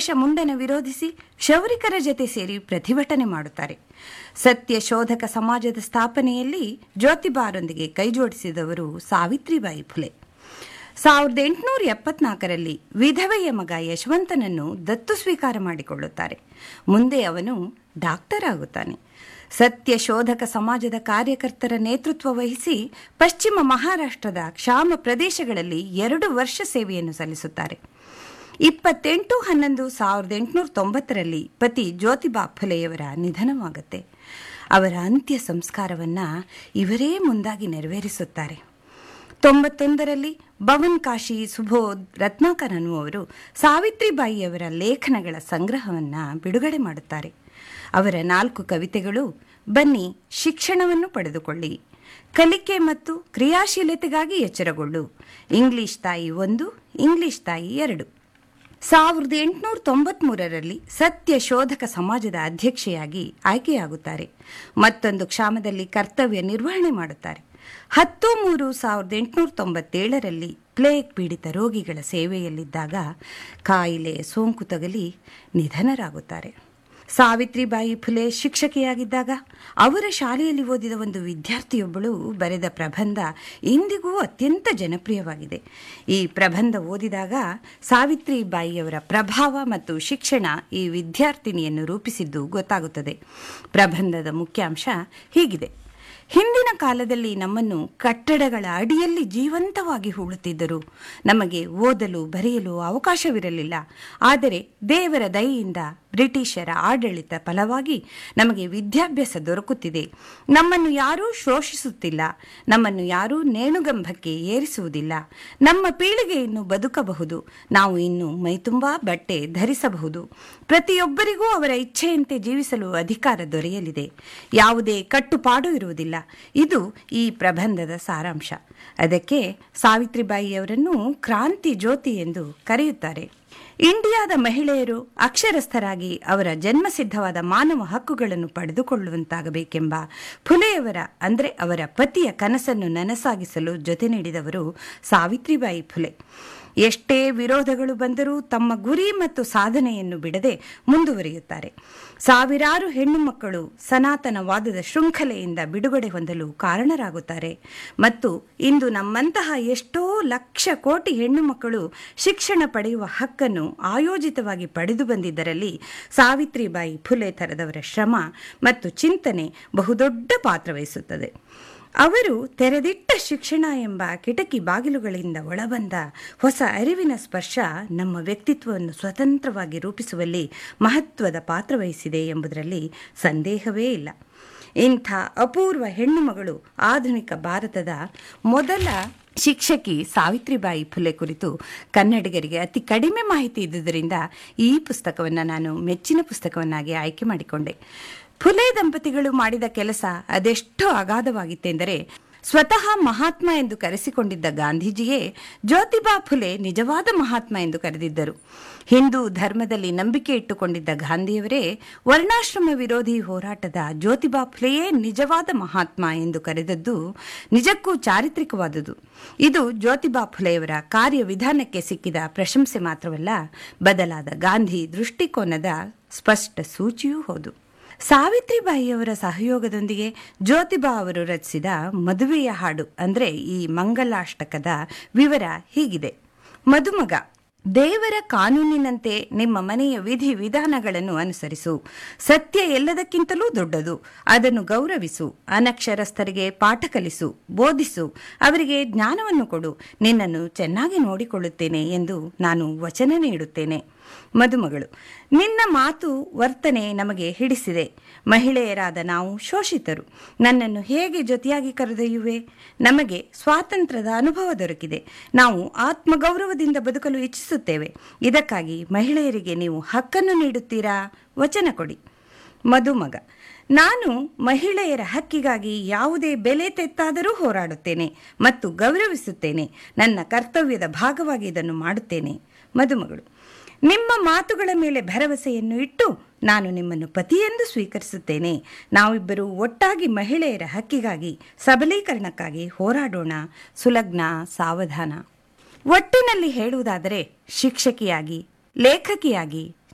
British ಮುಂಡನ ವಿರೋಧಿಸಿ ಕ್ಷೌರಿಕರ ಜೊತೆ ಸೇರಿ ಪ್ರತಿಭಟನೆ ಮಾಡುತ್ತಾರೆ ಸತ್ಯ ಶೋಧಕ ಸಮಾಜದ ಸ್ಥಾಪನೆಯಲ್ಲಿ ಜ್ಯೋತಿಬಾರೊಂದಿಗೆ ಕೈಜೋಡಿಸಿದವರು ಸಾವಿತ್ರಿಬಾಯಿ ಫುಲೆ ಸಾವಿರದ ಎಂಟುನೂರ ಎಪ್ಪತ್ನಾಲ್ಕರಲ್ಲಿ ವಿಧವೆಯ ಮಗ ಯಶವಂತನನ್ನು ದತ್ತು ಸ್ವೀಕಾರ ಮಾಡಿಕೊಳ್ಳುತ್ತಾರೆ ಮುಂದೆ ಅವನು ಡಾಕ್ಟರ್ ಆಗುತ್ತಾನೆ ಸತ್ಯ ಶೋಧಕ ಸಮಾಜದ ಕಾರ್ಯಕರ್ತರ ನೇತೃತ್ವ ವಹಿಸಿ ಪಶ್ಚಿಮ ಮಹಾರಾಷ್ಟ್ರದ ಕ್ಷಾಮ ಪ್ರದೇಶಗಳಲ್ಲಿ ಎರಡು ವರ್ಷ ಸೇವೆಯನ್ನು ಸಲ್ಲಿಸುತ್ತಾರೆ ಇಪ್ಪತ್ತೆಂಟು ಹನ್ನೊಂದು ಸಾವಿರದ ಎಂಟುನೂರ ತೊಂಬತ್ತರಲ್ಲಿ ಪತಿ ಜ್ಯೋತಿಬಾ ಫುಲೆಯವರ ನಿಧನವಾಗುತ್ತೆ ಅವರ ಅಂತ್ಯ ಸಂಸ್ಕಾರವನ್ನ ಇವರೇ ಮುಂದಾಗಿ ನೆರವೇರಿಸುತ್ತಾರೆ ತೊಂಬತ್ತೊಂದರಲ್ಲಿ ಭವನ್ ಕಾಶಿ ಸುಬೋಧ್ ರತ್ನಾಕರ್ ಅನ್ನುವರು ಸಾವಿತ್ರಿಬಾಯಿಯವರ ಲೇಖನಗಳ ಸಂಗ್ರಹವನ್ನು ಬಿಡುಗಡೆ ಮಾಡುತ್ತಾರೆ ಅವರ ನಾಲ್ಕು ಕವಿತೆಗಳು ಬನ್ನಿ ಶಿಕ್ಷಣವನ್ನು ಪಡೆದುಕೊಳ್ಳಿ ಕಲಿಕೆ ಮತ್ತು ಕ್ರಿಯಾಶೀಲತೆಗಾಗಿ ಎಚ್ಚರಗೊಳ್ಳು ಇಂಗ್ಲಿಷ್ ತಾಯಿ ಒಂದು ಇಂಗ್ಲಿಷ್ ತಾಯಿ ಎರಡು ಸಾವಿರದ ಎಂಟುನೂರ ತೊಂಬತ್ಮೂರರಲ್ಲಿ ಸತ್ಯ ಶೋಧಕ ಸಮಾಜದ ಅಧ್ಯಕ್ಷೆಯಾಗಿ ಆಯ್ಕೆಯಾಗುತ್ತಾರೆ ಮತ್ತೊಂದು ಕ್ಷಾಮದಲ್ಲಿ ಕರ್ತವ್ಯ ನಿರ್ವಹಣೆ ಮಾಡುತ್ತಾರೆ ಹತ್ತು ಮೂರು ಸಾವಿರದ ಎಂಟುನೂರ ತೊಂಬತ್ತೇಳರಲ್ಲಿ ಪ್ಲೇಗ್ ಪೀಡಿತ ರೋಗಿಗಳ ಸೇವೆಯಲ್ಲಿದ್ದಾಗ ಕಾಯಿಲೆ ಸೋಂಕು ತಗಲಿ ನಿಧನರಾಗುತ್ತಾರೆ ಸಾವಿತ್ರಿಬಾಯಿ ಫುಲೆ ಶಿಕ್ಷಕಿಯಾಗಿದ್ದಾಗ ಅವರ ಶಾಲೆಯಲ್ಲಿ ಓದಿದ ಒಂದು ವಿದ್ಯಾರ್ಥಿಯೊಬ್ಬಳು ಬರೆದ ಪ್ರಬಂಧ ಇಂದಿಗೂ ಅತ್ಯಂತ ಜನಪ್ರಿಯವಾಗಿದೆ ಈ ಪ್ರಬಂಧ ಓದಿದಾಗ ಸಾವಿತ್ರಿಬಾಯಿಯವರ ಪ್ರಭಾವ ಮತ್ತು ಶಿಕ್ಷಣ ಈ ವಿದ್ಯಾರ್ಥಿನಿಯನ್ನು ರೂಪಿಸಿದ್ದು ಗೊತ್ತಾಗುತ್ತದೆ ಪ್ರಬಂಧದ ಮುಖ್ಯಾಂಶ ಹೀಗಿದೆ ಹಿಂದಿನ ಕಾಲದಲ್ಲಿ ನಮ್ಮನ್ನು ಕಟ್ಟಡಗಳ ಅಡಿಯಲ್ಲಿ ಜೀವಂತವಾಗಿ ಹೂಳುತ್ತಿದ್ದರು ನಮಗೆ ಓದಲು ಬರೆಯಲು ಅವಕಾಶವಿರಲಿಲ್ಲ ಆದರೆ ದೇವರ ದಯೆಯಿಂದ ಬ್ರಿಟಿಷರ ಆಡಳಿತ ಫಲವಾಗಿ ನಮಗೆ ವಿದ್ಯಾಭ್ಯಾಸ ದೊರಕುತ್ತಿದೆ ನಮ್ಮನ್ನು ಯಾರೂ ಶೋಷಿಸುತ್ತಿಲ್ಲ ನಮ್ಮನ್ನು ಯಾರೂ ನೇಣುಗಂಬಕ್ಕೆ ಏರಿಸುವುದಿಲ್ಲ ನಮ್ಮ ಪೀಳಿಗೆ ಇನ್ನು ಬದುಕಬಹುದು ನಾವು ಇನ್ನು ಮೈತುಂಬಾ ಬಟ್ಟೆ ಧರಿಸಬಹುದು ಪ್ರತಿಯೊಬ್ಬರಿಗೂ ಅವರ ಇಚ್ಛೆಯಂತೆ ಜೀವಿಸಲು ಅಧಿಕಾರ ದೊರೆಯಲಿದೆ ಯಾವುದೇ ಕಟ್ಟುಪಾಡು ಇರುವುದಿಲ್ಲ ಇದು ಈ ಪ್ರಬಂಧದ ಸಾರಾಂಶ ಅದಕ್ಕೆ ಸಾವಿತ್ರಿಬಾಯಿಯವರನ್ನು ಕ್ರಾಂತಿ ಜ್ಯೋತಿ ಎಂದು ಕರೆಯುತ್ತಾರೆ ಇಂಡಿಯಾದ ಮಹಿಳೆಯರು ಅಕ್ಷರಸ್ಥರಾಗಿ ಅವರ ಜನ್ಮಸಿದ್ಧವಾದ ಮಾನವ ಹಕ್ಕುಗಳನ್ನು ಪಡೆದುಕೊಳ್ಳುವಂತಾಗಬೇಕೆಂಬ ಫುಲೆಯವರ ಅಂದರೆ ಅವರ ಪತಿಯ ಕನಸನ್ನು ನನಸಾಗಿಸಲು ಜೊತೆ ನೀಡಿದವರು ಸಾವಿತ್ರಿಬಾಯಿ ಫುಲೆ ಎಷ್ಟೇ ವಿರೋಧಗಳು ಬಂದರೂ ತಮ್ಮ ಗುರಿ ಮತ್ತು ಸಾಧನೆಯನ್ನು ಬಿಡದೆ ಮುಂದುವರಿಯುತ್ತಾರೆ ಸಾವಿರಾರು ಹೆಣ್ಣು ಮಕ್ಕಳು ಸನಾತನವಾದದ ಶೃಂಖಲೆಯಿಂದ ಬಿಡುಗಡೆ ಹೊಂದಲು ಕಾರಣರಾಗುತ್ತಾರೆ ಮತ್ತು ಇಂದು ನಮ್ಮಂತಹ ಎಷ್ಟೋ ಲಕ್ಷ ಕೋಟಿ ಹೆಣ್ಣು ಮಕ್ಕಳು ಶಿಕ್ಷಣ ಪಡೆಯುವ ಹಕ್ಕನ್ನು ಆಯೋಜಿತವಾಗಿ ಪಡೆದು ಬಂದಿದ್ದರಲ್ಲಿ ಸಾವಿತ್ರಿಬಾಯಿ ಫುಲೆ ಥರದವರ ಶ್ರಮ ಮತ್ತು ಚಿಂತನೆ ಬಹುದೊಡ್ಡ ಪಾತ್ರವಹಿಸುತ್ತದೆ ಅವರು ತೆರೆದಿಟ್ಟ ಶಿಕ್ಷಣ ಎಂಬ ಕಿಟಕಿ ಬಾಗಿಲುಗಳಿಂದ ಒಳಬಂದ ಹೊಸ ಅರಿವಿನ ಸ್ಪರ್ಶ ನಮ್ಮ ವ್ಯಕ್ತಿತ್ವವನ್ನು ಸ್ವತಂತ್ರವಾಗಿ ರೂಪಿಸುವಲ್ಲಿ ಮಹತ್ವದ ಪಾತ್ರವಹಿಸಿದೆ ಎಂಬುದರಲ್ಲಿ ಸಂದೇಹವೇ ಇಲ್ಲ ಇಂಥ ಅಪೂರ್ವ ಹೆಣ್ಣುಮಗಳು ಆಧುನಿಕ ಭಾರತದ ಮೊದಲ ಶಿಕ್ಷಕಿ ಸಾವಿತ್ರಿಬಾಯಿ ಫುಲೆ ಕುರಿತು ಕನ್ನಡಿಗರಿಗೆ ಅತಿ ಕಡಿಮೆ ಮಾಹಿತಿ ಇದ್ದುದರಿಂದ ಈ ಪುಸ್ತಕವನ್ನು ನಾನು ಮೆಚ್ಚಿನ ಪುಸ್ತಕವನ್ನಾಗಿ ಆಯ್ಕೆ ಮಾಡಿಕೊಂಡೆ ಫುಲೆ ದಂಪತಿಗಳು ಮಾಡಿದ ಕೆಲಸ ಅದೆಷ್ಟು ಅಗಾಧವಾಗಿತ್ತೆಂದರೆ ಸ್ವತಃ ಮಹಾತ್ಮ ಎಂದು ಕರೆಸಿಕೊಂಡಿದ್ದ ಗಾಂಧೀಜಿಯೇ ಜ್ಯೋತಿಬಾ ಫುಲೆ ನಿಜವಾದ ಮಹಾತ್ಮ ಎಂದು ಕರೆದಿದ್ದರು ಹಿಂದೂ ಧರ್ಮದಲ್ಲಿ ನಂಬಿಕೆ ಇಟ್ಟುಕೊಂಡಿದ್ದ ಗಾಂಧಿಯವರೇ ವರ್ಣಾಶ್ರಮ ವಿರೋಧಿ ಹೋರಾಟದ ಜ್ಯೋತಿಬಾ ಫುಲೆಯೇ ನಿಜವಾದ ಮಹಾತ್ಮ ಎಂದು ಕರೆದದ್ದು ನಿಜಕ್ಕೂ ಚಾರಿತ್ರಿಕವಾದುದು ಇದು ಜ್ಯೋತಿಬಾ ಫುಲೆಯವರ ಕಾರ್ಯವಿಧಾನಕ್ಕೆ ಸಿಕ್ಕಿದ ಪ್ರಶಂಸೆ ಮಾತ್ರವಲ್ಲ ಬದಲಾದ ಗಾಂಧಿ ದೃಷ್ಟಿಕೋನದ ಸ್ಪಷ್ಟ ಸೂಚಿಯೂ ಹೌದು ಸಾವಿತ್ರಿಬಾಯಿಯವರ ಸಹಯೋಗದೊಂದಿಗೆ ಜ್ಯೋತಿಬಾ ಅವರು ರಚಿಸಿದ ಮದುವೆಯ ಹಾಡು ಅಂದರೆ ಈ ಮಂಗಲಾಷ್ಟಕದ ವಿವರ ಹೀಗಿದೆ ಮದುಮಗ ದೇವರ ಕಾನೂನಿನಂತೆ ನಿಮ್ಮ ಮನೆಯ ವಿಧಿ ವಿಧಾನಗಳನ್ನು ಅನುಸರಿಸು ಸತ್ಯ ಎಲ್ಲದಕ್ಕಿಂತಲೂ ದೊಡ್ಡದು ಅದನ್ನು ಗೌರವಿಸು ಅನಕ್ಷರಸ್ಥರಿಗೆ ಪಾಠ ಕಲಿಸು ಬೋಧಿಸು ಅವರಿಗೆ ಜ್ಞಾನವನ್ನು ಕೊಡು ನಿನ್ನನ್ನು ಚೆನ್ನಾಗಿ ನೋಡಿಕೊಳ್ಳುತ್ತೇನೆ ಎಂದು ನಾನು ವಚನ ನೀಡುತ್ತೇನೆ ಮದುಮಗಳು ನಿನ್ನ ಮಾತು ವರ್ತನೆ ನಮಗೆ ಹಿಡಿಸಿದೆ ಮಹಿಳೆಯರಾದ ನಾವು ಶೋಷಿತರು ನನ್ನನ್ನು ಹೇಗೆ ಜೊತೆಯಾಗಿ ಕರೆದೊಯ್ಯುವೆ ನಮಗೆ ಸ್ವಾತಂತ್ರ್ಯದ ಅನುಭವ ದೊರಕಿದೆ ನಾವು ಆತ್ಮಗೌರವದಿಂದ ಬದುಕಲು ಇಚ್ಛಿಸುತ್ತೇವೆ ಇದಕ್ಕಾಗಿ ಮಹಿಳೆಯರಿಗೆ ನೀವು ಹಕ್ಕನ್ನು ನೀಡುತ್ತೀರಾ ವಚನ ಕೊಡಿ ಮದುಮಗ ನಾನು ಮಹಿಳೆಯರ ಹಕ್ಕಿಗಾಗಿ ಯಾವುದೇ ಬೆಲೆ ತೆತ್ತಾದರೂ ಹೋರಾಡುತ್ತೇನೆ ಮತ್ತು ಗೌರವಿಸುತ್ತೇನೆ ನನ್ನ ಕರ್ತವ್ಯದ ಭಾಗವಾಗಿ ಇದನ್ನು ಮಾಡುತ್ತೇನೆ ಮದುಮಗಳು ನಿಮ್ಮ ಮಾತುಗಳ ಮೇಲೆ ಭರವಸೆಯನ್ನು ಇಟ್ಟು ನಾನು ನಿಮ್ಮನ್ನು ಪತಿಯೆಂದು ಸ್ವೀಕರಿಸುತ್ತೇನೆ ನಾವಿಬ್ಬರು ಒಟ್ಟಾಗಿ ಮಹಿಳೆಯರ ಹಕ್ಕಿಗಾಗಿ ಸಬಲೀಕರಣಕ್ಕಾಗಿ ಹೋರಾಡೋಣ ಸುಲಗ್ನ ಸಾವಧಾನ ಒಟ್ಟಿನಲ್ಲಿ ಹೇಳುವುದಾದರೆ ಶಿಕ್ಷಕಿಯಾಗಿ ಲೇಖಕಿಯಾಗಿ